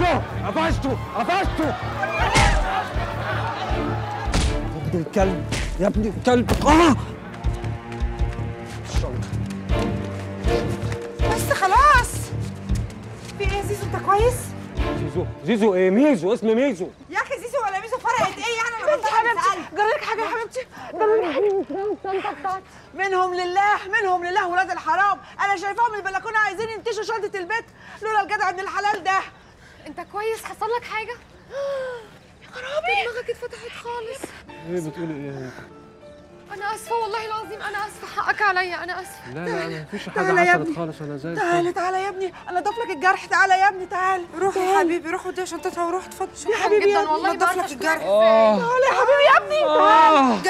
قفشته قفشته قفشته يا ابن الكلب يا ابن الكلب اه بس خلاص في ايه يا زيزو انت كويس؟ زيزو زيزو ايه ميزو اسمه ميزو يا اخي زيزو ولا ميزو فرقت ايه يعني انا بنت حبيبتي جرالك حاجه يا حبيبتي جرالك حاجه منهم لله منهم لله ولاد الحرام انا شايفاهم من البلكونه عايزين ينتشوا شنطه البيت لولا الجدع ابن الحلال ده انت كويس حصل لك حاجه يا خرابي دماغك اتفتحت خالص ايه بتقولي ايه انا اسفه والله العظيم انا اسفه حقك عليا انا اسفه لا لا انا مفيش تعالى يا حاجه ابني. حصلت خالص انا زي تعالى الفل تعالى يا ابني انا ضاف لك الجرح تعالى يا ابني تعالى روح يا حبيبي روح ودي شنطتها وروح اتفضل يا شكرا حبيبي جدا يا ابني والله نضف بعرف لك الجرح اه تعالى يا حبيبي يا ابني آه. تعالى